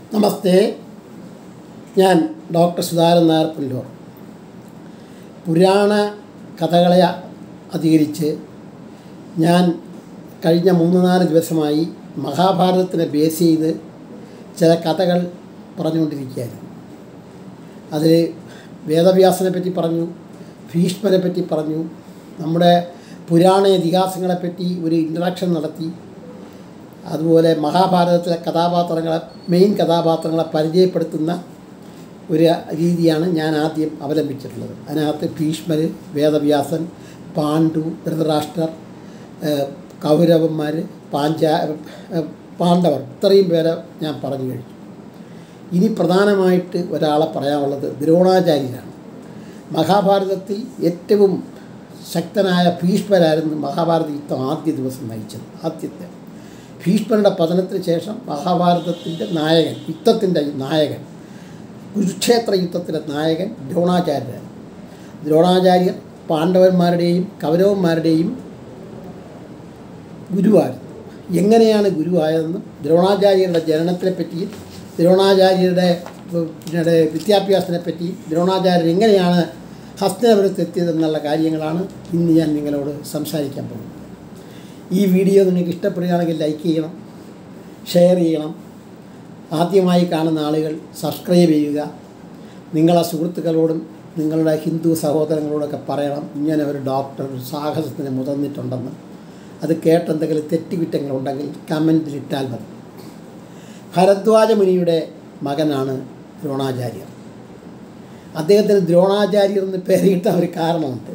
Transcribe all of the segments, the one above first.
നമസ്തേ ഞാൻ ഡോക്ടർ സുധാരൻ നായർ പുല്ലൂർ പുരാണ കഥകളെ അധികരിച്ച് ഞാൻ കഴിഞ്ഞ മൂന്ന് നാല് ദിവസമായി മഹാഭാരതത്തിനെ ബേസ് ചെയ്ത് ചില കഥകൾ പറഞ്ഞുകൊണ്ടിരിക്കുകയായിരുന്നു അതിൽ വേദവ്യാസനെ പറ്റി പറഞ്ഞു ഭീഷ്മരെ പറ്റി പറഞ്ഞു നമ്മുടെ പുരാണ ഇതിഹാസങ്ങളെപ്പറ്റി ഒരു ഇൻട്രഡക്ഷൻ നടത്തി അതുപോലെ മഹാഭാരതത്തിലെ കഥാപാത്രങ്ങളെ മെയിൻ കഥാപാത്രങ്ങളെ പരിചയപ്പെടുത്തുന്ന ഒരു രീതിയാണ് ഞാൻ ആദ്യം അവലംബിച്ചിട്ടുള്ളത് അതിനകത്ത് ഭീഷ്മർ വേദവ്യാസൻ പാണ്ഡു ധൃതരാഷ്ട്രർ ഏഹ് കൗരവന്മാർ പാഞ്ചാ ഏഹ് പാണ്ഡവർ ഇത്രയും പേരെ ഞാൻ പറഞ്ഞു കഴിഞ്ഞു ഇനി പ്രധാനമായിട്ട് ഒരാളെ പറയാനുള്ളത് ദ്രോണാചാര്യരാണ് മഹാഭാരതത്തിൽ ഏറ്റവും ശക്തനായ ഭീഷ്മരായിരുന്നു മഹാഭാരത യുദ്ധം ആദ്യ ദിവസം നയിച്ചത് ആദ്യത്തെ ഭീഷ്മരുടെ പതനത്തിന് ശേഷം മഹാഭാരതത്തിൻ്റെ നായകൻ യുദ്ധത്തിൻ്റെ നായകൻ കുരുക്ഷേത്ര യുദ്ധത്തിലെ നായകൻ ദ്രോണാചാര്യരാണ് ദ്രോണാചാര്യർ പാണ്ഡവന്മാരുടെയും കൗരവന്മാരുടെയും ഗുരുവായിരുന്നു എങ്ങനെയാണ് ഗുരുവായതെന്നും ദ്രോണാചാര്യരുടെ ജനനത്തിനെ പറ്റിയും ദ്രോണാചാര്യരുടെ പിന്നീട് വിദ്യാഭ്യാസത്തിനെ പറ്റിയും ദ്രോണാചാര്യർ എങ്ങനെയാണ് ഹസ്തനപുരത്ത് എത്തിയതെന്നുള്ള കാര്യങ്ങളാണ് ഇന്ന് ഞാൻ നിങ്ങളോട് സംസാരിക്കാൻ പോകുന്നത് ഈ വീഡിയോ നിങ്ങൾക്ക് ഇഷ്ടപ്പെടുകയാണെങ്കിൽ ലൈക്ക് ചെയ്യണം ഷെയർ ചെയ്യണം ആദ്യമായി കാണുന്ന ആളുകൾ സബ്സ്ക്രൈബ് ചെയ്യുക നിങ്ങളെ സുഹൃത്തുക്കളോടും നിങ്ങളുടെ ഹിന്ദു സഹോദരങ്ങളോടൊക്കെ പറയണം ഇങ്ങനെ ഒരു ഡോക്ടർ ഒരു സാഹസത്തിന് മുതിർന്നിട്ടുണ്ടെന്ന് അത് കേട്ടെന്തെങ്കിലും തെറ്റുകുറ്റങ്ങളുണ്ടെങ്കിൽ കമൻറ്റിൽ ഇട്ടാൽ മതി ഭരദ്വാജ മുനിയുടെ മകനാണ് ദ്രോണാചാര്യർ അദ്ദേഹത്തിന് ദ്രോണാചാര്യർ എന്ന് പേരിട്ട ഒരു കാരണമുണ്ട്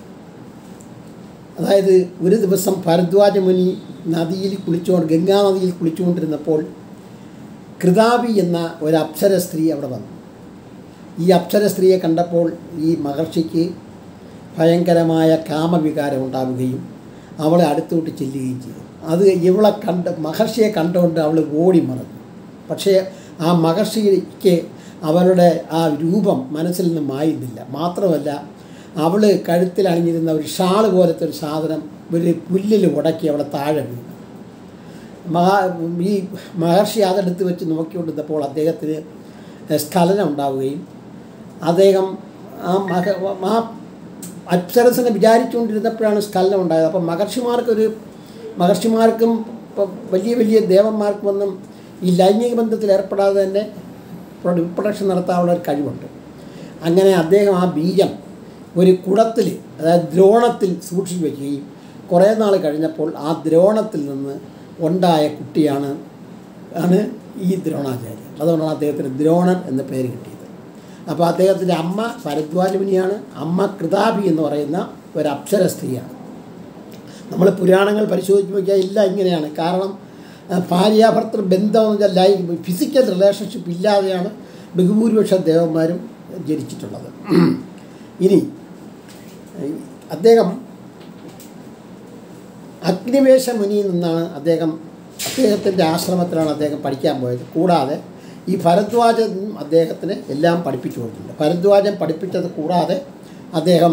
അതായത് ഒരു ദിവസം ഭരദ്വാജ മുനി നദിയിൽ കുളിച്ചുകൊണ്ട് ഗംഗാ നദിയിൽ കുളിച്ചുകൊണ്ടിരുന്നപ്പോൾ കൃതാവി എന്ന ഒരു അപ്സര സ്ത്രീ അവിടെ വന്നു ഈ അപ്സര സ്ത്രീയെ കണ്ടപ്പോൾ ഈ മഹർഷിക്ക് ഭയങ്കരമായ കാമവികാരം ഉണ്ടാവുകയും അവളെ അടുത്തോട്ട് ചെല്ലുകയും ചെയ്തു അത് ഇവളെ കണ്ട് മഹർഷിയെ കണ്ടുകൊണ്ട് അവൾ ഓടി മറന്നു പക്ഷേ ആ മഹർഷിക്ക് അവരുടെ ആ രൂപം മനസ്സിൽ നിന്ന് മായുന്നില്ല മാത്രമല്ല അവൾ കഴുത്തിൽ അണിഞ്ഞിരുന്ന ഒരു ഷാള് പോലത്തെ ഒരു സാധനം ഒരു പുല്ലിൽ ഉടക്കി അവിടെ താഴെ വീണു മഹാ ഈ മഹർഷി അതെടുത്ത് വെച്ച് നോക്കിക്കൊണ്ടിരുന്നപ്പോൾ അദ്ദേഹത്തിന് സ്ഖലനം ഉണ്ടാവുകയും അദ്ദേഹം ആ മഹ ആ അപ്സരസിനെ വിചാരിച്ചുകൊണ്ടിരുന്നപ്പോഴാണ് സ്ഖലനം ഉണ്ടായത് അപ്പം മഹർഷിമാർക്കൊരു മഹർഷിമാർക്കും ഇപ്പം വലിയ വലിയ ദേവന്മാർക്കുമൊന്നും ഈ ലൈംഗിക ബന്ധത്തിൽ ഏർപ്പെടാതെ തന്നെ റിപ്രൊഡക്ഷൻ നടത്താനുള്ള ഒരു കഴിവുണ്ട് അങ്ങനെ അദ്ദേഹം ആ ബീജം ഒരു കുടത്തിൽ അതായത് ദ്രോണത്തിൽ സൂക്ഷിച്ചു വയ്ക്കുകയും കുറേ നാൾ കഴിഞ്ഞപ്പോൾ ആ ദ്രോണത്തിൽ നിന്ന് ഉണ്ടായ കുട്ടിയാണ് ആണ് ഈ ദ്രോണാചാര്യൻ അതുകൊണ്ടാണ് അദ്ദേഹത്തിന് ദ്രോണൻ എന്ന പേര് കിട്ടിയത് അപ്പോൾ അദ്ദേഹത്തിൻ്റെ അമ്മ ഭരദ്വാജമുനിയാണ് അമ്മ കൃതാഭി എന്ന് പറയുന്ന ഒരു അപ്സര സ്ത്രീയാണ് നമ്മൾ പുരാണങ്ങൾ പരിശോധിച്ച് നോക്കിയാൽ എല്ലാം ഇങ്ങനെയാണ് കാരണം ഭാര്യാഭർത്തൃ ബന്ധം എന്ന് വെച്ചാൽ ലൈ ഫിസിക്കൽ റിലേഷൻഷിപ്പ് ഇല്ലാതെയാണ് ബഹുഭൂരിപക്ഷം ദേവന്മാരും ജനിച്ചിട്ടുള്ളത് ഇനി അദ്ദേഹം അഗ്നിവേശ മുനിയിൽ നിന്നാണ് അദ്ദേഹം അദ്ദേഹത്തിൻ്റെ ആശ്രമത്തിലാണ് അദ്ദേഹം പഠിക്കാൻ പോയത് കൂടാതെ ഈ ഭരദ്വാജൻ അദ്ദേഹത്തിന് എല്ലാം പഠിപ്പിച്ചു കൊടുത്തിട്ടുണ്ട് ഭരദ്വാജൻ പഠിപ്പിച്ചത് കൂടാതെ അദ്ദേഹം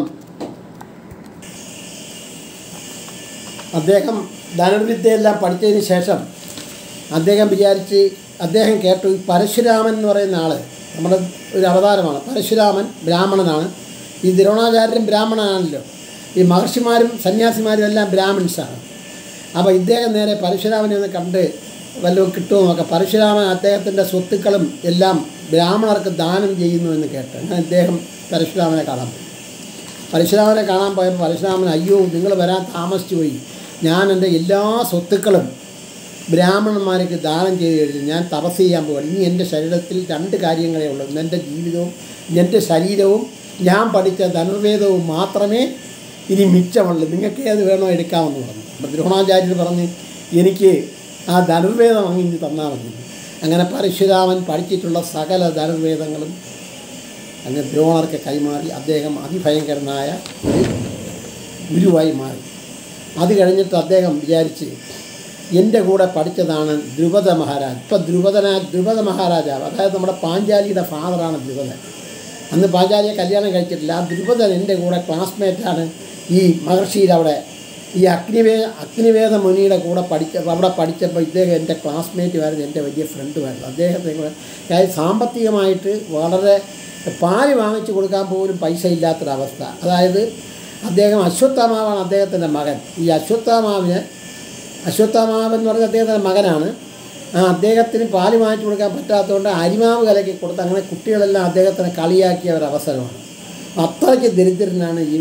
അദ്ദേഹം ധനുർവിദ്യയെല്ലാം പഠിച്ചതിന് ശേഷം അദ്ദേഹം വിചാരിച്ച് അദ്ദേഹം കേട്ടു ഈ പരശുരാമൻ എന്ന് പറയുന്ന ആൾ നമ്മുടെ ഒരു അവതാരമാണ് പരശുരാമൻ ബ്രാഹ്മണനാണ് ഈ ദ്രോണാചാര്യൻ ബ്രാഹ്മണനാണല്ലോ ഈ മഹർഷിമാരും സന്യാസിമാരും എല്ലാം ബ്രാഹ്മിൺസാണ് അപ്പോൾ ഇദ്ദേഹം നേരെ പരശുരാമനെ ഒന്ന് കണ്ട് വല്ലതും കിട്ടുമോ നോക്കാം പരശുരാമൻ അദ്ദേഹത്തിൻ്റെ സ്വത്തുക്കളും എല്ലാം ബ്രാഹ്മണർക്ക് ദാനം ചെയ്യുന്നു എന്ന് കേട്ട് അങ്ങനെ ഇദ്ദേഹം പരശുരാമനെ കാണാൻ പോയി പരശുരാമനെ കാണാൻ പോയപ്പോൾ പരശുരാമൻ അയ്യോ നിങ്ങൾ വരാൻ താമസിച്ചു പോയി ഞാൻ എൻ്റെ എല്ലാ സ്വത്തുക്കളും ബ്രാഹ്മണന്മാർക്ക് ദാനം ചെയ്ത് കഴിഞ്ഞു ഞാൻ തപസ് ചെയ്യാൻ പോവുകയാണ് ഇനി എൻ്റെ ശരീരത്തിൽ രണ്ട് കാര്യങ്ങളേ ഉള്ളൂ ഒന്ന് എൻ്റെ ജീവിതവും എൻ്റെ ശരീരവും ഞാൻ പഠിച്ച ധനുർവേദവും മാത്രമേ ഇനി മിച്ചമുള്ളൂ നിങ്ങൾക്ക് ഏത് വേണോ എടുക്കാമെന്ന് പറഞ്ഞു അപ്പോൾ ദ്രോണാചാര്യർ പറഞ്ഞ് എനിക്ക് ആ ധനുർവേദം വാങ്ങി തന്നാൽ മതി അങ്ങനെ പരശുരാമൻ പഠിച്ചിട്ടുള്ള സകല ധനുർവേദങ്ങളും അങ്ങ് ദ്രോണർക്ക് കൈമാറി അദ്ദേഹം അതിഭയങ്കരനായ ഒരു ഗുരുവായി മാറി അത് കഴിഞ്ഞിട്ട് അദ്ദേഹം വിചാരിച്ച് എൻ്റെ കൂടെ പഠിച്ചതാണ് ദ്രുപദ മഹാരാജ് ഇപ്പം ദ്രുപദന ദ്രുപദ മഹാരാജാവ് അതായത് നമ്മുടെ പാഞ്ചാലിയുടെ ഫാദറാണ് ദ്രുപദൻ അന്ന് പാഞ്ചാലിയെ കല്യാണം കഴിച്ചിട്ടില്ല ആ ദ്രുപദൻ എൻ്റെ കൂടെ ക്ലാസ്മേറ്റാണ് ഈ മഹർഷിയിൽ അവിടെ ഈ അഗ്നിവേ അഗ്നിവേദ മുനിയുടെ കൂടെ പഠിച്ച അവിടെ പഠിച്ചപ്പോൾ ഇദ്ദേഹം എൻ്റെ ക്ലാസ്മേറ്റുമായിരുന്നു എൻ്റെ വലിയ ഫ്രണ്ടുമായിരുന്നു അദ്ദേഹത്തെ കൂടെ അതായത് സാമ്പത്തികമായിട്ട് വളരെ പാല് വാങ്ങിച്ചു കൊടുക്കാൻ പോലും പൈസ ഇല്ലാത്തൊരവസ്ഥ അതായത് അദ്ദേഹം അശ്വത്ഥമാവാണ് അദ്ദേഹത്തിൻ്റെ മകൻ ഈ അശ്വത്ഥമാവിന് അശ്വത്ഥമാവ് എന്ന് പറഞ്ഞ അദ്ദേഹത്തിൻ്റെ മകനാണ് ആ അദ്ദേഹത്തിന് പാല് വാങ്ങിച്ചു കൊടുക്കാൻ പറ്റാത്തതുകൊണ്ട് അരിമാവ് കലക്കി കൊടുത്ത് അങ്ങനെ കുട്ടികളെല്ലാം അദ്ദേഹത്തിനെ കളിയാക്കിയ ഒരവസരമാണ് അത്രയ്ക്ക് ദരിദ്രനാണ് ഈ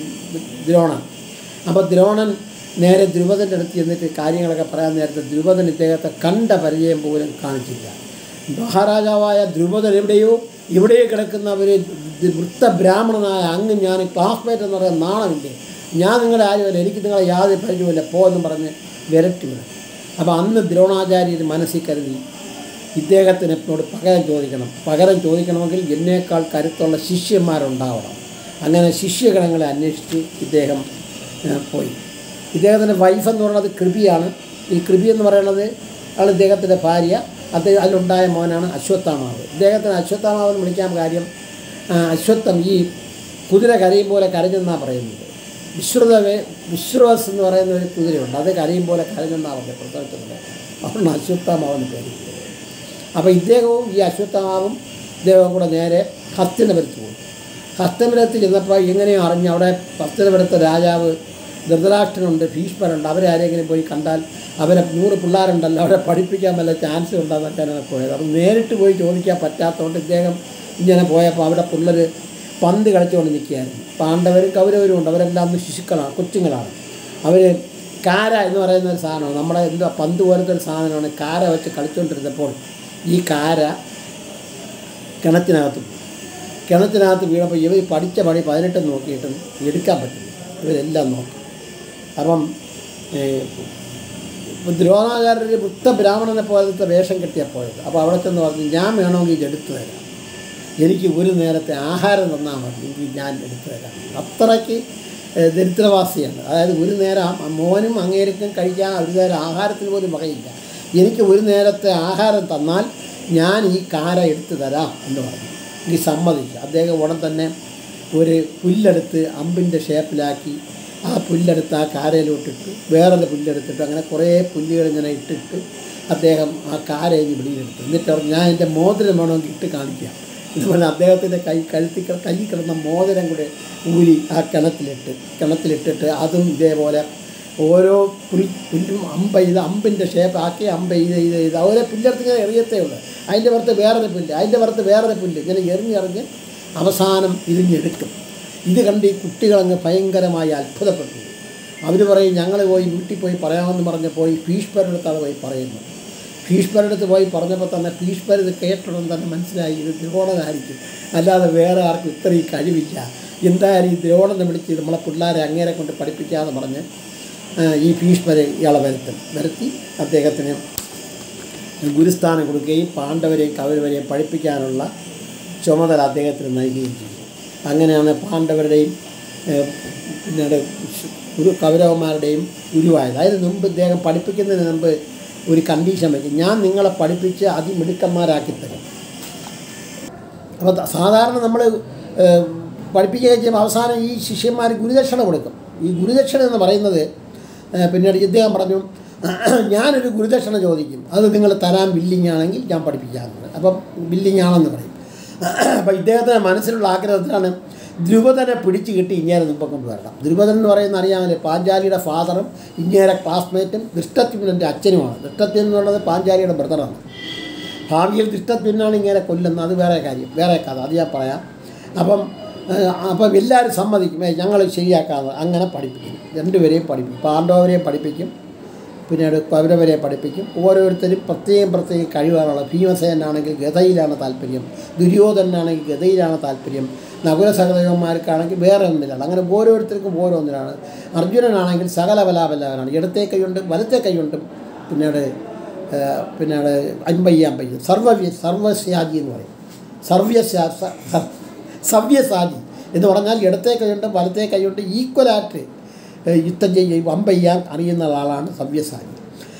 ദ്രോണൻ അപ്പോൾ ദ്രോണൻ നേരെ ദ്രുപദൻ്റെ അടുത്ത് ചെന്നിട്ട് കാര്യങ്ങളൊക്കെ പറയാൻ നേരത്തെ ദ്രുപദൻ ഇദ്ദേഹത്തെ കണ്ട പരിചയം പോലും കാണിച്ചില്ല മഹാരാജാവായ ദ്രുപദൻ എവിടെയോ ഇവിടെ കിടക്കുന്ന ഒരു വൃത്തബ്രാഹ്മണനായ അങ്ങ് ഞാൻ ക്ലാസ്മേറ്റ് എന്ന് പറയുന്ന നാണമില്ലേ ഞാൻ നിങ്ങളെ ആരുമല്ല എനിക്ക് നിങ്ങളെ യാതൊരു പരിചയമില്ല പോ എന്ന് പറഞ്ഞ് വിരട്ടി വിടും അപ്പോൾ അന്ന് ദ്രോണാചാര്യർ മനസ്സിൽ കരുതി ഇദ്ദേഹത്തിന് എന്നോട് പകരം ചോദിക്കണം പകരം ചോദിക്കണമെങ്കിൽ എന്നേക്കാൾ കരുത്തുള്ള ശിഷ്യന്മാരുണ്ടാവണം അങ്ങനെ ശിഷ്യഗണങ്ങളെ അന്വേഷിച്ച് ഇദ്ദേഹം ഏ, പോയി ഇദ്ദേഹത്തിൻ്റെ വൈഫ് എന്ന് പറയുന്നത് കൃപിയാണ് ഈ കൃപി എന്ന് പറയുന്നത് ആണ് ഇദ്ദേഹത്തിൻ്റെ ഭാര്യ അദ്ദേഹം അതിലുണ്ടായ മോനാണ് അശ്വത്ഥാമാവ് ഇദ്ദേഹത്തിന് അശ്വത്ഥാമാവ് എന്ന് വിളിക്കാൻ കാര്യം ആ, അശ്വത്ഥം ഈ കുതിര കരയും പോലെ കരഞ്ഞെന്നാണ് പറയുന്നത് വിശ്രുതവേ വിശ്രുവസ് എന്ന് പറയുന്ന ഒരു കുതിരയുണ്ട് അത് കരയും പോലെ കരഞ്ഞെന്നാണ് പറയുന്നത് പ്രസവിച്ചത് അതുകൊണ്ട് അശ്വത്ഥാമാവെന്ന് പേര് അപ്പോൾ ഇദ്ദേഹവും ഈ അശ്വത്ഥമാവും ഇദ്ദേഹവും കൂടെ നേരെ ഹസ്തിനപുരത്ത് പോകും ഹസ്തപുരത്ത് ചെന്നപ്പോൾ എങ്ങനെയോ അറിഞ്ഞ് അവിടെ ഹസ്തനപുരത്തെ രാജാവ് ധൃതരാഷ്ട്രനുണ്ട് ഭീഷ്മരുണ്ട് അവരെ ആരെങ്കിലും പോയി കണ്ടാൽ അവരെ നൂറ് പിള്ളേരുണ്ടല്ലോ അവരെ പഠിപ്പിക്കാൻ വല്ല ചാൻസ് ഉണ്ടെന്നൊക്കെയാണ് പോയത് അപ്പം നേരിട്ട് പോയി ചോദിക്കാൻ പറ്റാത്തതുകൊണ്ട് ഇദ്ദേഹം ഇങ്ങനെ പോയപ്പോൾ അവിടെ പിള്ളേർ പന്ത് കളിച്ചുകൊണ്ട് നിൽക്കുകയായിരുന്നു പാണ്ഡവരും കൗരവരും ഉണ്ട് അവരെല്ലാം അന്ന് ശിശുക്കളാണ് കൊച്ചുങ്ങളാണ് അവർ കാര എന്ന് പറയുന്ന ഒരു സാധനമാണ് നമ്മുടെ എന്താ പന്ത് പോലത്തെ ഒരു സാധനമാണ് കാര വെച്ച് കളിച്ചുകൊണ്ടിരുന്നപ്പോൾ ഈ കാര കിണറ്റിനകത്ത് പോയി. കിണറ്റിനകത്ത് വീണപ്പോൾ ഇവർ പഠിച്ച പണി പതിനെട്ട് നോക്കിയിട്ടും എടുക്കാൻ പറ്റില്ല ഇവരെല്ലാം നോക്കി അപ്പം ഏഹ്, ഇപ്പം ദ്രോണാചാര്യർ വൃത്ത ബ്രാഹ്മണനെ പോലത്തെ വേഷം കെട്ടിയാൽ പോയത് അപ്പോൾ അവിടെ ചെന്ന് പറഞ്ഞു ഞാൻ വേണമെങ്കിൽ ഇത് എടുത്തു തരാം എനിക്ക് ഒരു നേരത്തെ ആഹാരം തന്നാൽ മതി എങ്കിൽ ഞാൻ എടുത്തു തരാം അത്രയ്ക്ക് ഏഹ്, ദരിദ്രവാസിയാണ് അതായത് ഒരു നേരം ആ മോനും അങ്ങേർക്കും കഴിക്കാൻ ഒരു നേരം ആഹാരത്തിന് പോലും വകയില്ല എനിക്ക് ഒരു നേരത്തെ ആഹാരം തന്നാൽ ഞാൻ ഈ കാര എടുത്തു തരാം എന്ന് പറഞ്ഞു എനിക്ക് സമ്മതിച്ചു അദ്ദേഹം ഉടൻ തന്നെ ഒരു പുല്ലെടുത്ത് അമ്പിൻ്റെ ഷേപ്പിലാക്കി ആ പുല്ലെടുത്ത് ആ കാരയിലോട്ടിട്ട് വേറൊരു പുല്ലെടുത്തിട്ട് അങ്ങനെ കുറേ പുല്ലുകൾ ഇങ്ങനെ ഇട്ടിട്ട് അദ്ദേഹം ആ കാരയിഞ്ഞ് വെളിയിലെടുത്തു എന്നിട്ട് പറഞ്ഞു ഞാൻ എൻ്റെ മോതിരം വേണമെങ്കിൽ ഇട്ട് കാണിക്കാം എന്ന് പറഞ്ഞാൽ അദ്ദേഹത്തിൻ്റെ കൈ കഴുത്തി കൈ കിടന്ന മോതിരം കൂടെ ഊരി ആ കിണറ്റിലിട്ട് കിണറ്റിലിട്ടിട്ട് അതും ഇതേപോലെ ഓരോ പുൽ പുല്ലും അമ്പ ചെയ്ത് അമ്പിൻ്റെ ഷേപ്പ് ആക്കി അമ്പ ചെയ്ത് ചെയ്ത് ചെയ്ത് ഓരോ പുല്ലെടുത്ത് ഇങ്ങനെ എറിയത്തേ ഉള്ളൂ അതിൻ്റെ പുറത്ത് വേറൊരു പുല്ല് അതിൻ്റെ പുറത്ത് വേറൊരു പുല്ല് ഇങ്ങനെ എറിഞ്ഞെറിഞ്ഞ് അവസാനം ഇതിഞ്ഞെടുക്കും ഇത് കണ്ട് ഈ കുട്ടികളങ്ങ് ഭയങ്കരമായി അത്ഭുതപ്പെട്ടു അവർ പറയും ഞങ്ങൾ പോയി വീട്ടിൽ പോയി പറയാമെന്ന് പറഞ്ഞ് പോയി ഭീഷ്മരടുത്താണ് പോയി പറയുന്നത് ഭീഷ്മരടുത്ത് പോയി പറഞ്ഞപ്പോൾ തന്നെ ഭീഷ്മർ ഇത് കേട്ടുടൻ തന്നെ മനസ്സിലായി ഇത് ദ്രോണനായിരിക്കും അല്ലാതെ വേറെ ആർക്കും ഇത്രയും കഴിവില്ല എന്തായാലും ഈ ദ്രോണനെ വിളിച്ച് നമ്മളെ പിള്ളേരെ അങ്ങേരെ കൊണ്ട് പഠിപ്പിക്കാമെന്ന് പറഞ്ഞ് ആ, ഈ ഭീഷ്മരെ ഇയാളെ വരുത്തും വരുത്തി അദ്ദേഹത്തിന് ഗുരുസ്ഥാനം കൊടുക്കുകയും പാണ്ഡവരെയും കൗരവരെയും പഠിപ്പിക്കാനുള്ള ചുമതല അദ്ദേഹത്തിന് നൽകുകയും ചെയ്തു അങ്ങനെയാണ് പാണ്ഡവരുടെയും ഏഹ്, പിന്നീട് ശ്- ഗുരു കൗരവന്മാരുടെയും ഗുരുവായത് അതിന് മുമ്പ് ഇദ്ദേഹം പഠിപ്പിക്കുന്നതിന് മുമ്പ് ഒരു കണ്ടീഷൻ വയ്ക്കും ഞാൻ നിങ്ങളെ പഠിപ്പിച്ച് അതിമിടുക്കന്മാരാക്കി തരും അപ്പോൾ ത- സാധാരണ നമ്മൾ പഠിപ്പിക്കുകയും ചെയ്യുമ്പോൾ അവസാനം ഈ ശിഷ്യന്മാർ ഗുരുദക്ഷിണ കൊടുക്കും ഈ ഗുരുദക്ഷിണ എന്ന് പറയുന്നത് ഏഹ്, പിന്നീട് ഇദ്ദേഹം പറഞ്ഞു ഞാനൊരു ഗുരുദക്ഷിണ ചോദിക്കും അത് നിങ്ങൾ തരാൻ ബില്ലിംഗ് ആണെങ്കിൽ ഞാൻ പഠിപ്പിക്കാറുണ്ട് അപ്പം ബില്ലിംഗ് ആണെന്ന് പറയും അപ്പം ഇദ്ദേഹത്തിൻ്റെ മനസ്സിലുള്ള ആഗ്രഹത്തിലാണ് ദ്രുപദനെ പിടിച്ചു കിട്ടി ഇങ്ങേരെ മുമ്പ് കൊണ്ടുവരണം ദ്രുപദൻ എന്ന് പറയുന്ന അറിയാമല്ലോ പാഞ്ചാലിയുടെ ഫാദറും ഇങ്ങേരെ ക്ലാസ്മേറ്റും ദൃഷ്ടത്യുവിൻ്റെ അച്ഛനുമാണ് ദൃഷ്ടത്വൻ എന്നുള്ളത് പാഞ്ചാലിയുടെ ബ്രദറാണ് ഭാവിയിൽ ദൃഷ്ടത്വനാണ് ഇങ്ങനെ കൊല്ലുന്നത് അത് വേറെ കാര്യം വേറെ കഥ അത് ഞാൻ പറയാം അപ്പം ഏഹ്, അപ്പം എല്ലാവരും സമ്മതിക്കും "ഏയ് ഞങ്ങൾ ശരിയാക്കാതെ അങ്ങനെ പഠിപ്പിക്കും രണ്ടുപേരെയും പഠിപ്പിക്കും പാണ്ഡവരെയും പഠിപ്പിക്കും പിന്നീട് കൗരവരെ പഠിപ്പിക്കും ഓരോരുത്തരും പ്രത്യേകം പ്രത്യേകം കഴിവാണുള്ളത് ഭീമസേനാണെങ്കിൽ ഗതയിലാണ് താല്പര്യം ദുര്യോധനാണെങ്കിൽ ഗതയിലാണ് താല്പര്യം നകുല സഹദേവന്മാർക്കാണെങ്കിൽ വേറെ ഒന്നിലാണ് അങ്ങനെ ഓരോരുത്തർക്കും ഓരോന്നിലാണ് അർജുനനാണെങ്കിൽ സകല ബലാബലാവനാണ് ഇടത്തെ കൈയുണ്ട് വലത്തെ കൈയുണ്ട് പിന്നീട് ഏഹ്, പിന്നീട് അമ്പയ്യ അമ്പയ്യ സർവവ്യ സർവസ്യാജി എന്ന് പറയും സർവ്യസ്യാ സ- സ- സവ്യസാജി എന്ന് പറഞ്ഞാൽ ഇടത്തെ കൈയുണ്ട് വലത്തെ കൈയുണ്ട് ഈക്വലായിട്ട് ഏഹ് യുദ്ധം ചെയ്യും അമ്പ ചെയ്യാൻ അറിയുന്ന ആളാണ് സവ്യസാചി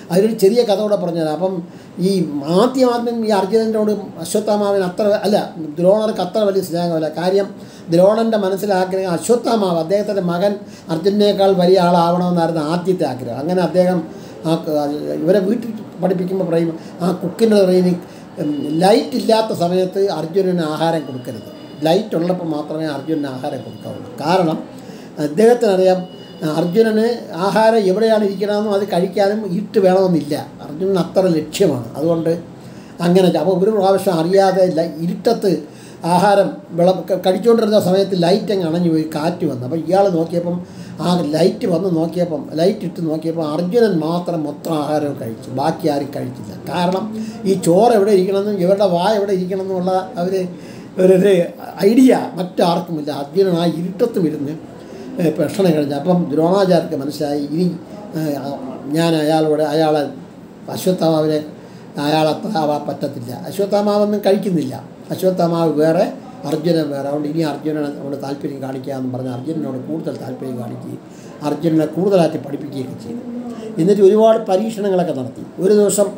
അതിലൊരു ചെറിയ കഥ കൂടെ പറഞ്ഞുതരാം അപ്പം ഈ ആദ്യം ആദ്യം ഈ അർജുനനോട് അശ്വത്ഥാമാവിന് അത്ര അല്ല ദ്രോണർക്ക് അത്ര വലിയ സ്നേഹമല്ല കാര്യം ദ്രോണൻ്റെ മനസ്സിലാഗ്രഹം അശ്വത്ഥാമാവ് അദ്ദേഹത്തിൻ്റെ മകൻ അർജുനേക്കാൾ വലിയ ആളാവണമെന്നായിരുന്നു ആദ്യത്തെ ആഗ്രഹം അങ്ങനെ അദ്ദേഹം ആ ക- ഇവരെ വീട്ടിൽ പഠിപ്പിക്കുമ്പോൾ പറയും ആ കുക്കിൻ്റെ പറയുന്നത് ലൈറ്റ് ഇല്ലാത്ത സമയത്ത് അർജുനന് ആഹാരം കൊടുക്കരുത് ലൈറ്റ് ഉള്ളപ്പോൾ മാത്രമേ അർജുനന് ആഹാരം കൊടുക്കാവുള്ളൂ കാരണം അദ്ദേഹത്തിനറിയാം അർജുനന് ആഹാരം എവിടെയാണ് ഇരിക്കണമെന്നും അത് കഴിക്കാനും ഇരുട്ട് വേണമെന്നില്ല അർജുനന് അത്ര ലക്ഷ്യമാണ് അതുകൊണ്ട് അങ്ങനെ അപ്പോൾ ഒരു പ്രാവശ്യം അറിയാതെ ല- ഇരുട്ടത്ത് ആഹാരം വിള ക- കഴിച്ചുകൊണ്ടിരുന്ന സമയത്ത് ലൈറ്റ് അങ്ങ് അണഞ്ഞു പോയി കാറ്റ് വന്നു അപ്പോൾ ഇയാൾ നോക്കിയപ്പം ആ ലൈറ്റ് വന്ന് നോക്കിയപ്പം ലൈറ്റ് ഇട്ട് നോക്കിയപ്പോൾ അർജുനൻ മാത്രം മൊത്തം ആഹാരം കഴിച്ചു ബാക്കി ആരും കഴിച്ചില്ല കാരണം ഈ ചോറ് എവിടെ ഇരിക്കണമെന്നും ഇവരുടെ വാ എവിടെ ഇരിക്കണമെന്നുള്ള അവർ ഒരു ഒരു ഐഡിയ മറ്റാർക്കുമില്ല അർജുനൻ ആ ഇരുട്ടത്തും ഇരുന്ന് ഏഹ് ഭക്ഷണം കഴിഞ്ഞു അപ്പം ദ്രോണാചാര്യർക്ക് മനസ്സിലായി ഇനി ഏഹ്, ഞാൻ അയാളോട് അയാളെ അശ്വത്ഥാമാവിനെ അയാളെ ആവാൻ പറ്റത്തില്ല അശ്വത്ഥാമാവൊന്നും കഴിക്കുന്നില്ല അശ്വത്ഥാമാവ് വേറെ അർജുനൻ വേറെ അതുകൊണ്ട് ഇനി അർജുനനോട് താല്പര്യം കാണിക്കാമെന്ന് പറഞ്ഞ് അർജുനനോട് കൂടുതൽ താല്പര്യം കാണിക്കുകയും അർജുനനെ കൂടുതലായിട്ട് പഠിപ്പിക്കുകയൊക്കെ ചെയ്തു എന്നിട്ട് ഒരുപാട് പരീക്ഷണങ്ങളൊക്കെ നടത്തി ഒരു ദിവസം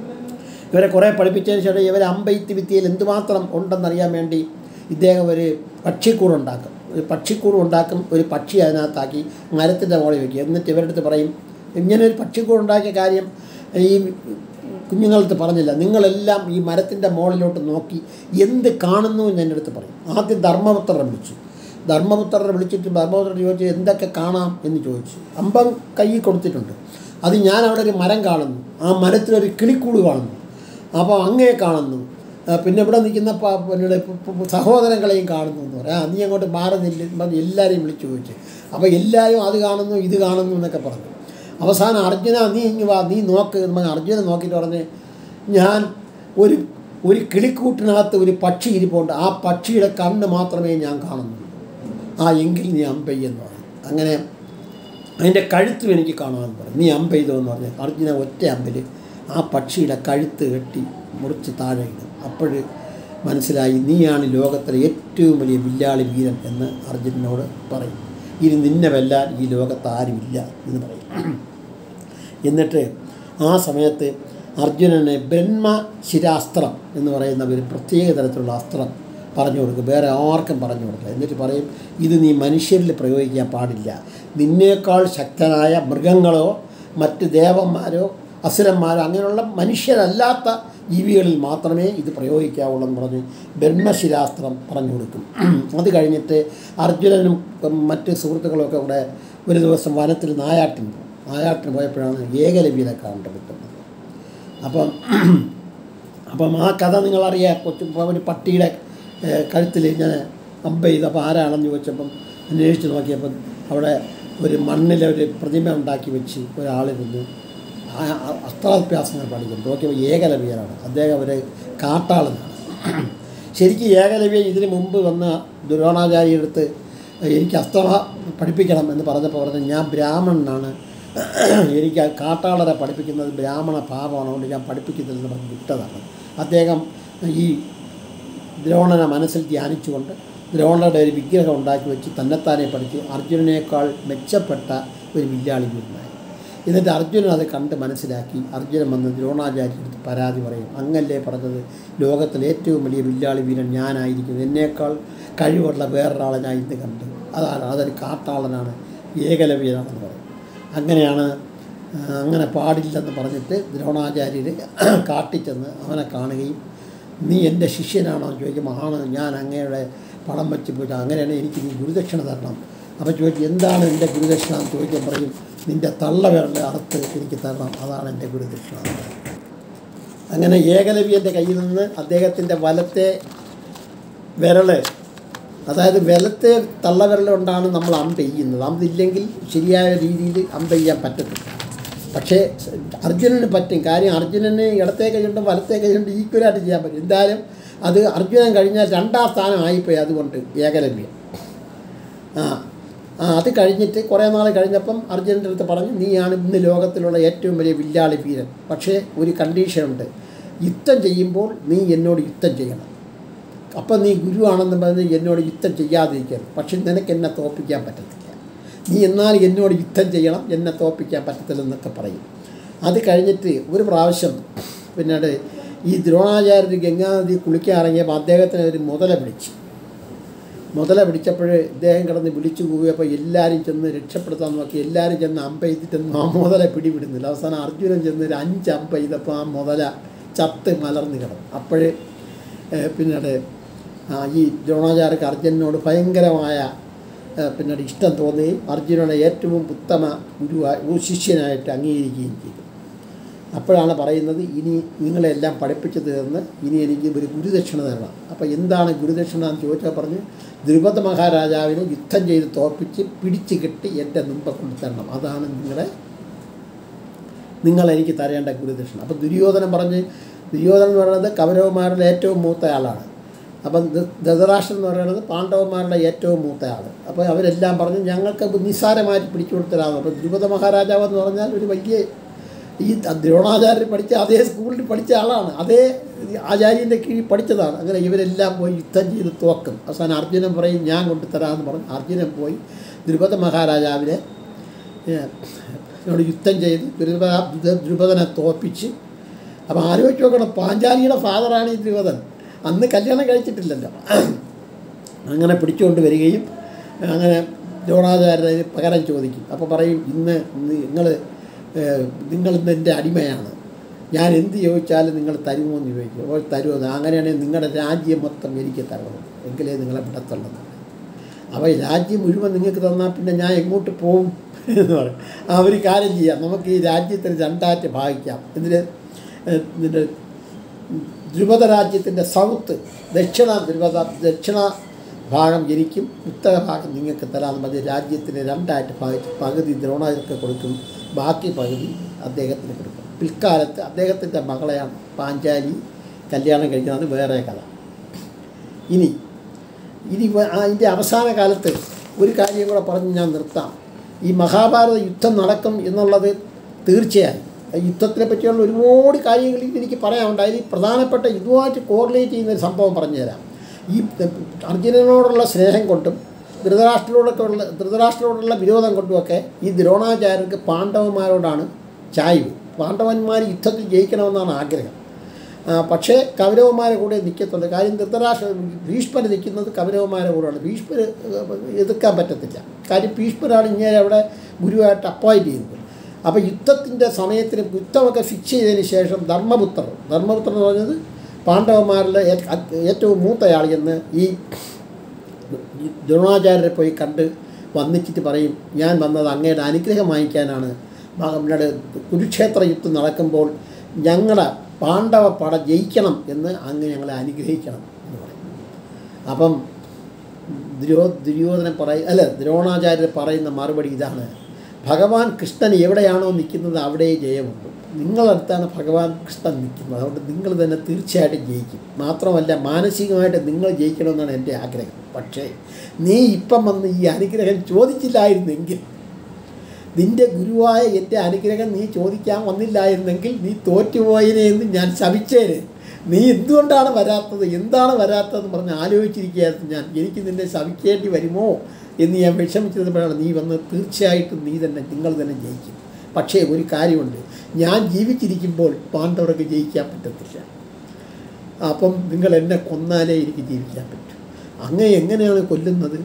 ഇവരെ കുറേ പഠിപ്പിച്ചതിന് ശേഷം ഇവർ അമ്പെയ്ത്ത് വിദ്യയിൽ എന്തുമാത്രം ഉണ്ടെന്നറിയാൻ വേണ്ടി ഇദ്ദേഹം ഒരു പക്ഷിക്കൂട് ഉണ്ടാക്കും ഒരു പക്ഷിക്കൂട് ഉണ്ടാക്കും ഒരു പക്ഷി അതിനകത്താക്കി മരത്തിൻ്റെ മുകളിൽ വയ്ക്കും എന്നിട്ട് ഇവരുടെ അടുത്ത് പറയും ഇങ്ങനെ ഒരു പക്ഷിക്കൂട് ഉണ്ടാക്കിയ കാര്യം ഈ കുഞ്ഞുങ്ങളടുത്ത് പറഞ്ഞില്ല നിങ്ങളെല്ലാം ഈ മരത്തിൻ്റെ മുകളിലോട്ട് നോക്കി എന്ത് കാണുന്നു എന്ന് എൻ്റെ അടുത്ത് പറയും ആദ്യം ധർമ്മപുത്രനെ വിളിച്ചു ധർമ്മപുത്രനെ വിളിച്ചിട്ട് ധർമ്മപുത്രൻ ചോദിച്ചു എന്തൊക്കെ കാണാം എന്ന് ചോദിച്ചു അമ്പം കയ്യിൽ കൊടുത്തിട്ടുണ്ട് അത് ഞാൻ അവിടെ ഒരു മരം കാണുന്നു ആ മരത്തിലൊരു കിളിക്കൂട് കാണുന്നു അപ്പോൾ അങ്ങേ കാണുന്നു ആ, പിന്നെ ഇവിടെ നിൽക്കുന്ന പ- പിന്നെ പ- പ- സഹോദരങ്ങളെയും കാണുന്നു എന്ന് പറയാം ആ, നീ അങ്ങോട്ട് മാറുന്നില്ല എന്ന് പറഞ്ഞ് എല്ലാവരെയും വിളിച്ചു ചോദിച്ചു അപ്പോൾ എല്ലാവരും അത് കാണുന്നു ഇത് കാണുന്നു എന്നൊക്കെ പറഞ്ഞു അവസാനം അർജുന നീ ഇങ്ങ് വാ നീ നോക്ക് എന്ന് പറഞ്ഞ് അർജുന നോക്കിയിട്ട് പറഞ്ഞ് ഞാൻ ഒരു ഒരു കിളിക്കൂട്ടിനകത്ത് ഒരു പക്ഷി ഇരിപ്പുണ്ട് ആ പക്ഷിയുടെ കണ്ണ് മാത്രമേ ഞാൻ കാണുന്നുള്ളൂ ആ എങ്കിൽ നീ അമ്പയ്യെന്ന് പറഞ്ഞു അങ്ങനെ അതിൻ്റെ കഴുത്തും എനിക്ക് കാണാമെന്ന് പറഞ്ഞു നീ അമ്പ ചെയ്തോ എന്ന് പറഞ്ഞു അർജുന ഒറ്റ അമ്പിൽ ആ പക്ഷിയുടെ കഴുത്ത് കെട്ടി മുറിച്ച് താഴെ ഇടും അപ്പോൾ മനസ്സിലായി നീയാണ് ലോകത്തിലെ ഏറ്റവും വലിയ വില്ലാളി വീരൻ എന്ന് അർജുനനോട് പറയും ഇനി നിന്നെ വെല്ലാൻ ഈ ലോകത്ത് ആരുമില്ല എന്ന് പറയും എന്നിട്ട് ആ സമയത്ത് അർജുനന് ബ്രഹ്മശിരാസ്ത്രം എന്ന് പറയുന്ന ഒരു പ്രത്യേക തരത്തിലുള്ള അസ്ത്രം പറഞ്ഞു കൊടുക്കും വേറെ ആർക്കും പറഞ്ഞു കൊടുക്കുക എന്നിട്ട് പറയും ഇത് നീ മനുഷ്യരിൽ പ്രയോഗിക്കാൻ പാടില്ല നിന്നേക്കാൾ ശക്തനായ മൃഗങ്ങളോ മറ്റ് ദേവന്മാരോ അസുരന്മാരോ അങ്ങനെയുള്ള മനുഷ്യരല്ലാത്ത ജീവികളിൽ മാത്രമേ ഇത് പ്രയോഗിക്കാവുള്ളൂ എന്ന് പറഞ്ഞ് ബ്രഹ്മശിരാസ്ത്രം പറഞ്ഞു കൊടുക്കും അത് കഴിഞ്ഞിട്ട് അർജുനനും ഉം, മറ്റ് സുഹൃത്തുക്കളൊക്കെ കൂടെ ഒരു ദിവസം വനത്തിൽ നായാട്ടിന് പോകും നായാട്ടിന് പോയപ്പോഴാണ് ഏകലവ്യനെ കണ്ടുപിട്ടുന്നത് അപ്പം അപ്പം ആ കഥ നിങ്ങളറിയാം കൊച്ചു ഒരു പട്ടിയുടെ കഴുത്തിൽ ഇങ്ങനെ അമ്പ ചെയ്ത് അപ്പോൾ ആരാണെന്ന് ചോദിച്ചപ്പം അന്വേഷിച്ച് നോക്കിയപ്പം അവിടെ ഒരു മണ്ണിലെ ഒരു പ്രതിമ ഉണ്ടാക്കി വെച്ച് ഒരാളിരുന്നു ആ ആ- അസ്ത്രാഭ്യാസങ്ങൾ പഠിക്കും നോക്കിയപ്പോൾ ഏകലവ്യനാണ് അദ്ദേഹം ഒരു കാട്ടാളനാണ് ശരിക്കും ഏകലവ്യ ഇതിന് മുമ്പ് വന്ന ദ്രോണാചാര്യ അടുത്ത് എനിക്ക് അസ്ത്ര പഠിപ്പിക്കണം എന്ന് പറഞ്ഞപ്പോൾ പറഞ്ഞു ഞാൻ ബ്രാഹ്മണനാണ് എനിക്ക് ആ കാട്ടാളരെ പഠിപ്പിക്കുന്നത് ബ്രാഹ്മണ ഭാവമാണ് അതുകൊണ്ട് ഞാൻ പഠിപ്പിക്കുന്നില്ലെന്ന് പറഞ്ഞ് വിട്ടതാണ് അദ്ദേഹം ഈ ദ്രോണനെ മനസ്സിൽ ധ്യാനിച്ചുകൊണ്ട് ദ്രോണരുടെ ഒരു വിഗ്രഹം ഉണ്ടാക്കി വെച്ച് തന്നെത്താനെ പഠിച്ച് അർജുനനേക്കാൾ മെച്ചപ്പെട്ട ഒരു വില്ലാളി വീരനായി എന്നിട്ട് അർജുനൻ അത് കണ്ട് മനസ്സിലാക്കി അർജുനൻ വന്ന് ദ്രോണാചാര്യടുത്ത് പരാതി പറയും അങ്ങല്ലേ പറഞ്ഞത് ലോകത്തിലെ ഏറ്റവും വലിയ വില്ലാളി വീരൻ ഞാനായിരിക്കുന്നു എന്നേക്കാൾ കഴിവുള്ള വേറൊരാളെ ഞാൻ ഇന്ന് കണ്ടു അതാണ് അതൊരു കാട്ടാളനാണ് ഏകലവ്യനാണെന്ന് പറയും അങ്ങനെയാണ് ആ, അങ്ങനെ പാടില്ലെന്ന് പറഞ്ഞിട്ട് ദ്രോണാചാര്യർ കാട്ടിച്ചെന്ന് അവനെ കാണുകയും നീ എൻ്റെ ശിഷ്യനാണോ എന്ന് ചോദിക്കുമ്പോൾ ആണ് ഞാൻ അങ്ങയുടെ പണം വെച്ച് പോയിട്ട് അങ്ങനെയാണ് എനിക്ക് നീ ഗുരുദക്ഷിണ തരണം അപ്പോൾ ചോദിച്ചു എന്താണ് എൻ്റെ ഗുരുദക്ഷിണ എന്ന് ചോദിക്കാൻ പറയും നിൻ്റെ തള്ളവിരലെ അറുത്ത് എനിക്ക് തരണം അതാണ് എൻ്റെ ഗുരുദക്ഷിണ എന്ന് പറയും. അങ്ങനെ ഏകലവ്യൻ്റെ കയ്യിൽ നിന്ന് അദ്ദേഹത്തിൻ്റെ വലത്തെ വിരല് അതായത് വലത്തെ തള്ളവിരൽ കൊണ്ടാണ് നമ്മൾ അമ്പ ചെയ്യുന്നത് അമ്പില്ലെങ്കിൽ ശരിയായ രീതിയിൽ അമ്പ ചെയ്യാൻ പറ്റത്തില്ല പക്ഷേ അർജുനന് പറ്റും കാര്യം അർജുനന് ഇടത്തെ കൈയുണ്ട് വലത്തെ കൈയുണ്ട് ഈക്വലായിട്ട് ചെയ്യാൻ പറ്റും എന്തായാലും അത് അർജുനൻ കഴിഞ്ഞാൽ രണ്ടാം സ്ഥാനം ആയിപ്പോയി അതുകൊണ്ട് ഏകലവ്യം ആ ആ അത് കഴിഞ്ഞിട്ട് കുറേ നാൾ കഴിഞ്ഞപ്പം അർജുനൻ്റെ അടുത്ത് പറഞ്ഞു നീയാണ് ഇന്ന് ലോകത്തിലുള്ള ഏറ്റവും വലിയ വില്ലാളി വീരൻ പക്ഷേ ഒരു കണ്ടീഷനുണ്ട് യുദ്ധം ചെയ്യുമ്പോൾ നീ എന്നോട് യുദ്ധം ചെയ്യണം അപ്പം നീ ഗുരുവാണെന്ന് പറഞ്ഞ് എന്നോട് യുദ്ധം ചെയ്യാതിരിക്കരുത് പക്ഷെ നിനക്ക് എന്നെ തോൽപ്പിക്കാൻ പറ്റത്തില്ല നീ എന്നാൽ എന്നോട് യുദ്ധം ചെയ്യണം എന്നെ തോൽപ്പിക്കാൻ പറ്റത്തില്ലെന്നൊക്കെ പറയും അത് കഴിഞ്ഞിട്ട് ഒരു പ്രാവശ്യം പിന്നീട് ഈ ദ്രോണാചാര്യർ ഗംഗാനദി കുളിക്കാൻ ഇറങ്ങിയപ്പോൾ അദ്ദേഹത്തിന് ഒരു മുതല പിടിച്ചു മുതല പിടിച്ചപ്പോൾ ഇദ്ദേഹം കിടന്ന് വിളിച്ചു കൂവിയപ്പോൾ എല്ലാവരും ചെന്ന് രക്ഷപ്പെടുത്താൻ നോക്കി എല്ലാവരും ചെന്ന് അമ്പ ചെയ്തിട്ടൊന്നും ആ മുതല പിടിവിടുന്നില്ല അവസാനം അർജുനൻ ചെന്ന് ഒരു അഞ്ച് അമ്പ ചെയ്തപ്പോൾ ആ മുതല ചത്ത് മലർന്ന് കിടന്നു അപ്പോഴ് പിന്നീട് ആ, ഈ ദ്രോണാചാര്യക്ക് അർജുനനോട് ഭയങ്കരമായ ഏ, പിന്നീട് ഇഷ്ടം തോന്നുകയും അർജുനനെ ഏറ്റവും ഉത്തമ ഗുരുവായി ശിഷ്യനായിട്ട് അംഗീകരിക്കുകയും ചെയ്തു അപ്പോഴാണ് പറയുന്നത് ഇനി നിങ്ങളെല്ലാം പഠിപ്പിച്ചു തീർന്ന് ഇനി എനിക്ക് ഒരു ഗുരുദക്ഷിണ തരണം അപ്പോൾ എന്താണ് ഗുരുദക്ഷിണ എന്ന് ചോദിച്ചാൽ പറഞ്ഞ് ദ്രുപദ മഹാരാജാവിനെ യുദ്ധം ചെയ്ത് തോൽപ്പിച്ച് പിടിച്ച് കെട്ടി എൻ്റെ മുമ്പ് കൊണ്ട് തരണം അതാണ് നിങ്ങളുടെ നിങ്ങൾ എനിക്ക് തരേണ്ട ഗുരുദക്ഷിണ അപ്പം ദുര്യോധനൻ പറഞ്ഞ് ദുര്യോധനൻ എന്ന് പറയുന്നത് കൗരവന്മാരുടെ ഏറ്റവും മൂത്ത ആളാണ് അപ്പം ധ- ധൃതരാഷ്ട്രൻ എന്ന് പറയുന്നത് പാണ്ഡവന്മാരുടെ ഏറ്റവും മൂത്ത ആൾ അപ്പോൾ അവരെല്ലാം പറഞ്ഞ് ഞങ്ങൾക്ക് നിസ്സാരമായിട്ട് പിടിച്ചു കൊടുത്തരാമെന്ന് അപ്പോൾ ദ്രുപദ മഹാരാജാവ് എന്ന് പറഞ്ഞാൽ ഒരു വലിയ ഈ ദ്രോണാചാര്യർ പഠിച്ച അതേ സ്കൂളിൽ പഠിച്ച ആളാണ് അതേ ആചാര്യൻ്റെ കീഴിൽ പഠിച്ചതാണ് അങ്ങനെ ഇവരെല്ലാം പോയി യുദ്ധം ചെയ്ത് തോക്കും അവസാനം അർജുനൻ പറയും ഞാൻ കൊണ്ടുതരാമെന്ന് പറഞ്ഞു അർജുനൻ പോയി ദ്രുപദ മഹാരാജാവിനെ ഏഹ്, എന്നോട് യുദ്ധം ചെയ്ത് ദ്രുപദ ദ്രുപദനെ തോൽപ്പിച്ച് അപ്പോൾ ആലോചിച്ച് നോക്കണം പാഞ്ചാലിയുടെ ഫാദറാണ് ഈ ദ്രുപദൻ അന്ന് കല്യാണം കഴിച്ചിട്ടില്ലല്ലോ അങ്ങനെ പിടിച്ചുകൊണ്ട് വരികയും അങ്ങനെ ദ്രോണാചാര്യന് പകരം ചോദിക്കും അപ്പോൾ പറയും ഇന്ന് നിങ്ങൾ നിങ്ങൾ ഇന്ന് എൻ്റെ അടിമയാണ് ഞാൻ എന്ത് ചോദിച്ചാലും നിങ്ങൾ തരുമോ എന്ന് ചോദിക്കും അപ്പോൾ തരുമോ അങ്ങനെയാണെങ്കിൽ നിങ്ങളുടെ രാജ്യം മൊത്തം എനിക്ക് തരണം എങ്കിലേ നിങ്ങളെ വിടത്തുള്ളൂ അപ്പോൾ ഈ രാജ്യം മുഴുവൻ നിങ്ങൾക്ക് തന്നാൽ പിന്നെ ഞാൻ എങ്ങോട്ട് പോകും എന്ന് പറയും ആ ഒരു കാര്യം ചെയ്യാം നമുക്ക് ഈ രാജ്യത്തിന് രണ്ടായിട്ട് ഭാഗിക്കാം ഇതിന് ഇതിൻ്റെ ദ്രുപദ രാജ്യത്തിൻ്റെ സൗത്ത് ദക്ഷിണ ദ്രുപദ ദക്ഷിണ ഭാഗം എനിക്കും ഉത്തര ഭാഗം നിങ്ങൾക്ക് തരാമെന്ന് പറഞ്ഞ് രാജ്യത്തിന് രണ്ടായിട്ട് ഭാഗിച്ച് പകുതി ദ്രോണാചർക്ക് കൊടുക്കും ബാക്കി പകുതി അദ്ദേഹത്തിന് കൊടുക്കും പിൽക്കാലത്ത് അദ്ദേഹത്തിൻ്റെ മകളെയാണ് പാഞ്ചാലി കല്യാണം കഴിക്കുന്നത് വേറെ കഥ ഇനി ഇനി വ- ആ ഇതിൻ്റെ അവസാന കാലത്ത് ഒരു കാര്യം കൂടെ പറഞ്ഞ് ഞാൻ നിർത്താം ഈ മഹാഭാരത യുദ്ധം നടക്കും എന്നുള്ളത് തീർച്ചയായും ആ യുദ്ധത്തിനെ പറ്റിയുള്ള ഒരുപാട് കാര്യങ്ങൾ എനിക്ക് പറയാനുണ്ട് അതിൽ പ്രധാനപ്പെട്ട ഇതുമായിട്ട് കോറിലേറ്റ് ചെയ്യുന്ന ഒരു സംഭവം പറഞ്ഞുതരാം ഈ അർജുനനോടുള്ള സ്നേഹം കൊണ്ടും ധൃതരാഷ്ട്രരോടൊക്കെ ഉള്ള ധൃതരാഷ്ട്രരോടുള്ള വിരോധം കൊണ്ടുമൊക്കെ ഈ ദ്രോണാചാര്യർക്ക് പാണ്ഡവന്മാരോടാണ് ചായ്വ് പാണ്ഡവന്മാർ യുദ്ധത്തിൽ ജയിക്കണമെന്നാണ് ആഗ്രഹം ആ, പക്ഷേ കൗരവന്മാരെ കൂടെ നിൽക്കത്തുള്ളൂ കാര്യം ധൃതരാഷ്ട്ര ഭീഷ്മർ നിൽക്കുന്നത് കൗരവന്മാരെ കൂടെയാണ് ഭീഷ്മർ എതിർക്കാൻ പറ്റത്തില്ല കാര്യം ഭീഷ്മരാണ് ഇങ്ങനെ അവിടെ ഗുരുവായിട്ട് അപ്പോയിൻറ്റ് ചെയ്യുന്നത് അപ്പോൾ യുദ്ധത്തിൻ്റെ സമയത്തിന് യുദ്ധമൊക്കെ ഫിക്സ് ചെയ്തതിന് ശേഷം ധർമ്മപുത്രർ ധർമ്മപുത്രർ എന്ന് പറഞ്ഞത് പാണ്ഡവന്മാരിലെ ഏ- ഏറ്റവും മൂത്തയാൾ എന്ന് ഈ ദ്രോണാചാര്യരെ പോയി കണ്ട് വന്നിച്ചിട്ട് പറയും ഞാൻ വന്നത് അങ്ങയുടെ അനുഗ്രഹം വാങ്ങിക്കാനാണ് നമ്മുടെ കുരുക്ഷേത്ര യുദ്ധം നടക്കുമ്പോൾ ഞങ്ങളുടെ പാണ്ഡവ പട ജയിക്കണം എന്ന് അങ്ങ് ഞങ്ങളെ അനുഗ്രഹിക്കണം എന്ന് പറയും അപ്പം ദുര്യോ ദുര്യോധനൻ പറയ അല്ല ദ്രോണാചാര്യർ പറയുന്ന മറുപടി ഇതാണ് ഭഗവാൻ കൃഷ്ണൻ എവിടെയാണോ നിൽക്കുന്നത് അവിടെ ജയമുണ്ട് നിങ്ങളടുത്താണ് ഭഗവാൻ കൃഷ്ണൻ നിൽക്കുന്നത് അതുകൊണ്ട് നിങ്ങൾ തന്നെ തീർച്ചയായിട്ടും ജയിക്കും മാത്രമല്ല മാനസികമായിട്ട് നിങ്ങൾ ജയിക്കണമെന്നാണ് എൻ്റെ ആഗ്രഹം പക്ഷേ നീ ഇപ്പം വന്ന് ഈ അനുഗ്രഹം ചോദിച്ചില്ലായിരുന്നെങ്കിൽ നിന്റെ ഗുരുവായ എൻ്റെ അനുഗ്രഹം നീ ചോദിക്കാൻ വന്നില്ലായിരുന്നെങ്കിൽ നീ തോറ്റുപോയനെ എന്ന് ഞാൻ ശപിച്ചേന് നീ എന്തുകൊണ്ടാണ് വരാത്തത് എന്താണ് വരാത്തതെന്ന് പറഞ്ഞ് ആലോചിച്ചിരിക്കുകയായിരുന്നു ഞാൻ എനിക്ക് നിന്നെ ശപിക്കേണ്ടി വരുമോ എന്ന് ഞാൻ വിഷമിച്ചിരുന്നപ്പോഴാണ് നീ വന്ന് തീർച്ചയായിട്ടും നീ തന്നെ നിങ്ങൾ തന്നെ ജയിക്കും പക്ഷേ ഒരു കാര്യമുണ്ട് ഞാൻ ജീവിച്ചിരിക്കുമ്പോൾ പാണ്ഡവർക്ക് ജയിക്കാൻ പറ്റത്തില്ല അപ്പം നിങ്ങൾ എന്നെ കൊന്നാലേ എനിക്ക് ജീവിക്കാൻ പറ്റൂ അങ്ങ് എങ്ങനെയാണ് കൊല്ലുന്നത്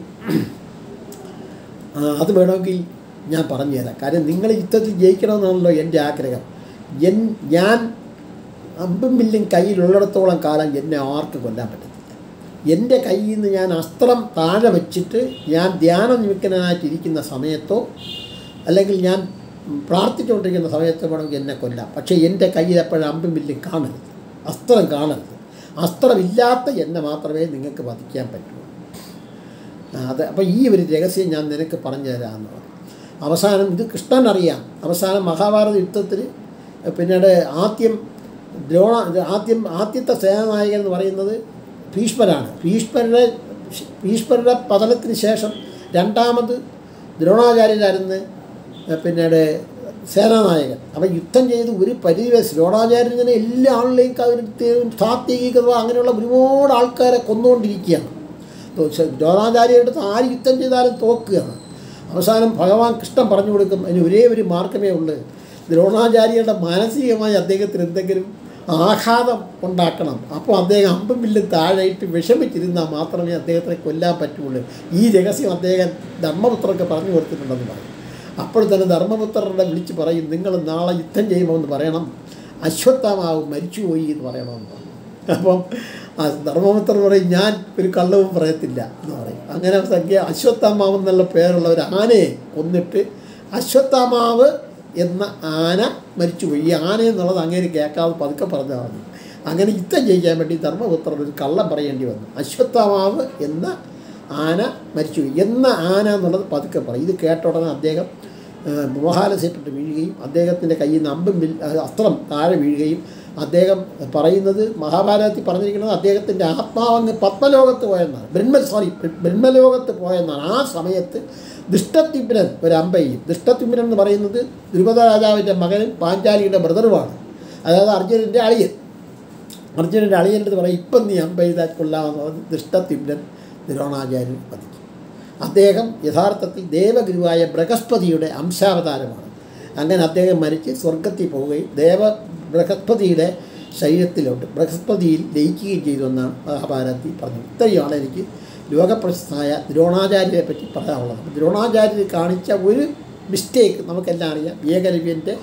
ആ, അത് വേണമെങ്കിൽ ഞാൻ പറഞ്ഞുതരാം കാര്യം നിങ്ങൾ യുദ്ധത്തിൽ ജയിക്കണമെന്നാണല്ലോ എൻ്റെ ആഗ്രഹം എൻ ഞാൻ അമ്പും വില്ലും കയ്യിലുള്ളിടത്തോളം കാലം എന്നെ ആർക്ക് കൊല്ലാൻ പറ്റത്തില്ല എൻ്റെ കയ്യിൽ നിന്ന് ഞാൻ അസ്ത്രം താഴെ വെച്ചിട്ട് ഞാൻ ധ്യാനം നിമിക്കനായിട്ടിരിക്കുന്ന സമയത്തോ അല്ലെങ്കിൽ ഞാൻ പ്രാർത്ഥിച്ചുകൊണ്ടിരിക്കുന്ന സമയത്തോ വേണമെങ്കിൽ എന്നെ കൊല്ലാം പക്ഷേ എൻ്റെ കയ്യിൽ എപ്പോഴും അമ്പും വില്ലും കാണരുത് അസ്ത്രം കാണരുത് അസ്ത്രമില്ലാത്ത എന്നെ മാത്രമേ നിങ്ങൾക്ക് വധിക്കാൻ പറ്റൂ ആ, അത് അപ്പോൾ ഈ ഒരു രഹസ്യം ഞാൻ നിനക്ക് പറഞ്ഞു തരാമെന്ന് പറഞ്ഞു അവസാനം ഇത് കൃഷ്ണൻ അറിയാം അവസാനം മഹാഭാരത യുദ്ധത്തിൽ പിന്നീട് ആദ്യം ദ്രോണ ഇത് ആദ്യം ആദ്യത്തെ സേനാനായകൻ എന്ന് പറയുന്നത് ഭീഷ്മരാണ് ഭീഷ്മരുടെ ഭീഷ്മരുടെ പതനത്തിന് ശേഷം രണ്ടാമത് ദ്രോണാചാര്യരായിരുന്നു പിന്നീട് സേനാനായകൻ അപ്പോൾ യുദ്ധം ചെയ്ത് ഒരു പരിധി വരെ ദ്രോണാചാര്യൻ ഇങ്ങനെ എല്ലാ ആളിലെയും കവിടുത്തെയും സാത്വികത അങ്ങനെയുള്ള ഒരുപാട് ആൾക്കാരെ കൊന്നുകൊണ്ടിരിക്കുകയാണ് ദ്രോണാചാര്യരുടെ അടുത്ത് ആര് യുദ്ധം ചെയ്താലും തോക്കുകയാണ് അവസാനം ഭഗവാൻ കൃഷ്ണൻ പറഞ്ഞു കൊടുക്കും അതിന് ഒരേ ഒരു മാർഗമേ ഉള്ളൂ ദ്രോണാചാര്യരുടെ മാനസികമായി അദ്ദേഹത്തിന് എന്തെങ്കിലും ആഘാതം ഉണ്ടാക്കണം അപ്പോൾ അദ്ദേഹം അമ്പും വില്ലും താഴെയിട്ട് വിഷമിച്ചിരുന്നാൽ മാത്രമേ അദ്ദേഹത്തിനെ കൊല്ലാൻ പറ്റുള്ളൂ ഈ രഹസ്യം അദ്ദേഹം ധർമ്മപുത്രർക്ക് പറഞ്ഞു കൊടുത്തിട്ടുണ്ടെന്ന് പറയും അപ്പോൾ തന്നെ ധർമ്മപുത്രരുടെ വിളിച്ച് പറയും നിങ്ങൾ നാളെ യുദ്ധം ചെയ്യുമെന്ന് പറയണം അശ്വത്ഥമാവ് മരിച്ചുപോയി എന്ന് പറയണമെന്ന് പറഞ്ഞു അപ്പം ആ ധർമ്മപുത്രർ പറയും ഞാൻ ഒരു കള്ളവും പറയത്തില്ല എന്ന് പറയും അങ്ങനെ സംഖ്യ അശ്വത്ഥമാവ് എന്നുള്ള പേരുള്ള ഒരു ആനയെ കൊന്നിട്ട് അശ്വത്ഥമാവ് എന്ന ആന മരിച്ചുപോയി ഈ ആന എന്നുള്ളത് അങ്ങനെ കേൾക്കാതെ പതുക്കെ പറഞ്ഞാൽ മതി അങ്ങനെ യുദ്ധം ചെയ്യാൻ വേണ്ടി ധർമ്മപുത്രർ ഒരു കള്ളം പറയേണ്ടി വന്നു അശ്വത്ഥമാവ് എന്ന ആന മരിച്ചുപോയി എന്ന ആന എന്നുള്ളത് പതുക്കെ പറയും ഇത് കേട്ട ഉടനെ അദ്ദേഹം ഏഹ്, മോഹാലസ്യപ്പെട്ട് വീഴുകയും അദ്ദേഹത്തിൻ്റെ കയ്യിൽ നിന്ന് അമ്പും വിൽ അഹ് അസ്ത്രം താഴെ വീഴുകയും അദ്ദേഹം പറയുന്നത് മഹാഭാരതത്തിൽ പറഞ്ഞിരിക്കുന്നത് അദ്ദേഹത്തിൻ്റെ ആത്മാവങ്ങ് പത്മലോകത്ത് പോയെന്നാണ് ബ്രഹ്മ സോറി ബ്രഹ്മലോകത്ത് പോയെന്നാണ് ആ സമയത്ത് ദുഷ്ടത്തിമ്പിരൻ ഒരു അമ്പയും ദുഷ്ടത്തിമ്പിരൻ എന്ന് പറയുന്നത് ദ്രുപദ രാജാവിൻ്റെ മകനും പാഞ്ചാലിയുടെ ബ്രദറുമാണ് അതായത് അർജുനൻ്റെ അളിയൻ അർജുനൻ്റെ അളിയൻ്റെ അടുത്ത് പറയും ഇപ്പം നീ അമ്പ ചെയ്താൽ കൊള്ളാമെന്ന് പറഞ്ഞ് ദുഷ്ടത്തിമ്പിരൻ ദ്രോണാചാര്യൻ വധിക്കും അദ്ദേഹം യഥാർത്ഥത്തിൽ ദേവഗുരുവായ ബൃഹസ്പതിയുടെ അംശാവതാരമാണ് അങ്ങനെ അദ്ദേഹം മരിച്ച് സ്വർഗത്തിൽ പോവുകയും ദേവ ബൃഹസ്പതിയുടെ ശരീരത്തിലോട്ട് ബൃഹസ്പതിയിൽ ലയിക്കുകയും ചെയ്തു എന്നാണ് മഹാഭാരതത്തിൽ പറഞ്ഞത് ഇത്രയുമാണ് എനിക്ക് ലോകപ്രശസ്തമായ ദ്രോണാചാര്യരെ പറ്റി പറയാനുള്ളത് അപ്പോൾ ദ്രോണാചാര്യർ കാണിച്ച ഒരു മിസ്റ്റേക്ക് നമുക്കെല്ലാം അറിയാം ഏകലവ്യൻ്റെ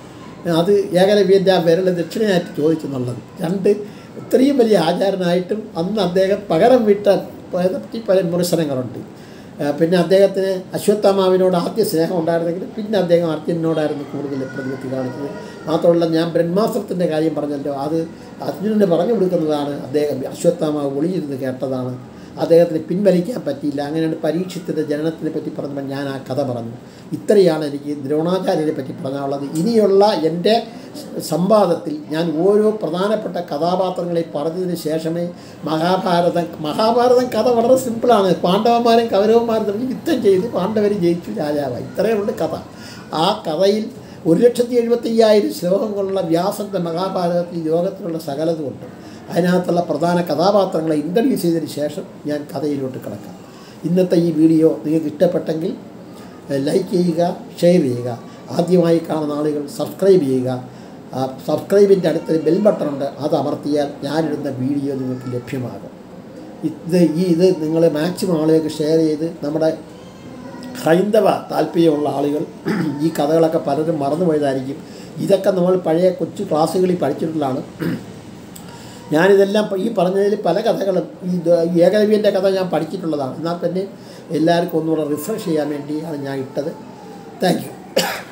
അത് ഏകലവ്യൻ്റെ ആ വിരൽ ദക്ഷിണയായിട്ട് ചോദിച്ചെന്നുള്ളത് രണ്ട് ഇത്രയും വലിയ ആചാരനായിട്ടും അന്ന് അദ്ദേഹം പകരം വിട്ടാൻ പറ്റി പല വിമർശനങ്ങളുണ്ട് ആ, പിന്നെ അദ്ദേഹത്തിന് അശ്വത്ഥമാവിനോട് ആദ്യ സ്നേഹം ഉണ്ടായിരുന്നെങ്കിൽ പിന്നെ അദ്ദേഹം അർജുനനോടായിരുന്നു കൂടുതൽ പ്രതിപത്തി കാണിച്ചത് മാത്രമല്ല ഞാൻ ബ്രഹ്മാസ്ത്രത്തിൻ്റെ കാര്യം പറഞ്ഞല്ലോ അത് അർജുനന് പറഞ്ഞു കൊടുക്കുന്നതാണ് അദ്ദേഹം അശ്വത്ഥമാവ് ഒളിഞ്ഞിരുന്ന് കേട്ടതാണ് അദ്ദേഹത്തിന് പിൻവലിക്കാൻ പറ്റിയില്ല അങ്ങനെയാണ് പരീക്ഷത്തിൻ്റെ ജനനത്തിനെ പറ്റി പറഞ്ഞപ്പോൾ ഞാൻ ആ കഥ പറഞ്ഞു ഇത്രയാണ് എനിക്ക് ദ്രോണാചാര്യരെ പറ്റി പറയാനുള്ളത് ഇനിയുള്ള എൻ്റെ സംവാദത്തിൽ ഞാൻ ഓരോ പ്രധാനപ്പെട്ട കഥാപാത്രങ്ങളെ പറഞ്ഞതിന് ശേഷമേ മഹാഭാരതം മഹാഭാരതം കഥ വളരെ സിമ്പിളാണ് പാണ്ഡവന്മാരും കൗരവന്മാരും തമ്മിൽ യുദ്ധം ചെയ്ത് പാണ്ഡവർ ജയിച്ചു രാജാവായി ഇത്രയേ ഉള്ളൂ കഥ ആ കഥയിൽ ഒരു ലക്ഷത്തി എഴുപത്തയ്യായിരം ശ്ലോകങ്ങളുള്ള വ്യാസൻ്റെ മഹാഭാരതത്തിൽ ലോകത്തിലുള്ള സകലതുമുണ്ട് അതിനകത്തുള്ള പ്രധാന കഥാപാത്രങ്ങളെ ഇൻ്റർവ്യൂസ് ചെയ്തതിന് ശേഷം ഞാൻ കഥയിലോട്ട് കിടക്കാം ഇന്നത്തെ ഈ വീഡിയോ നിങ്ങൾക്ക് ഇഷ്ടപ്പെട്ടെങ്കിൽ ലൈക്ക് ചെയ്യുക ഷെയർ ചെയ്യുക ആദ്യമായി കാണുന്ന ആളുകൾ സബ്സ്ക്രൈബ് ചെയ്യുക ആ സബ്സ്ക്രൈബിൻ്റെ അടുത്തൊരു ബെൽ ബട്ടൺ ഉണ്ട് അത് അമർത്തിയാൽ ഞാനിടുന്ന വീഡിയോ നിങ്ങൾക്ക് ലഭ്യമാകും ഇത് ഈ ഇത് നിങ്ങൾ മാക്സിമം ആളുകൾക്ക് ഷെയർ ചെയ്ത് നമ്മുടെ ഹൈന്ദവ താല്പര്യമുള്ള ആളുകൾ ഈ കഥകളൊക്കെ പലരും മറന്നുപോയതായിരിക്കും ഇതൊക്കെ നമ്മൾ പഴയ കൊച്ചു ക്ലാസ്സുകളിൽ പഠിച്ചിട്ടുള്ളതാണ് ഞാനിതെല്ലാം ഈ പറഞ്ഞതിൽ പല കഥകളും ഈ ദ- ഈ ഏകലവ്യൻ്റെ കഥ ഞാൻ പഠിച്ചിട്ടുള്ളതാണ് എന്നാൽ തന്നെ എല്ലാവർക്കും ഒന്നുകൂടെ റിഫ്രഷ് ചെയ്യാൻ വേണ്ടിയാണ് ഞാൻ ഇട്ടത് താങ്ക് യു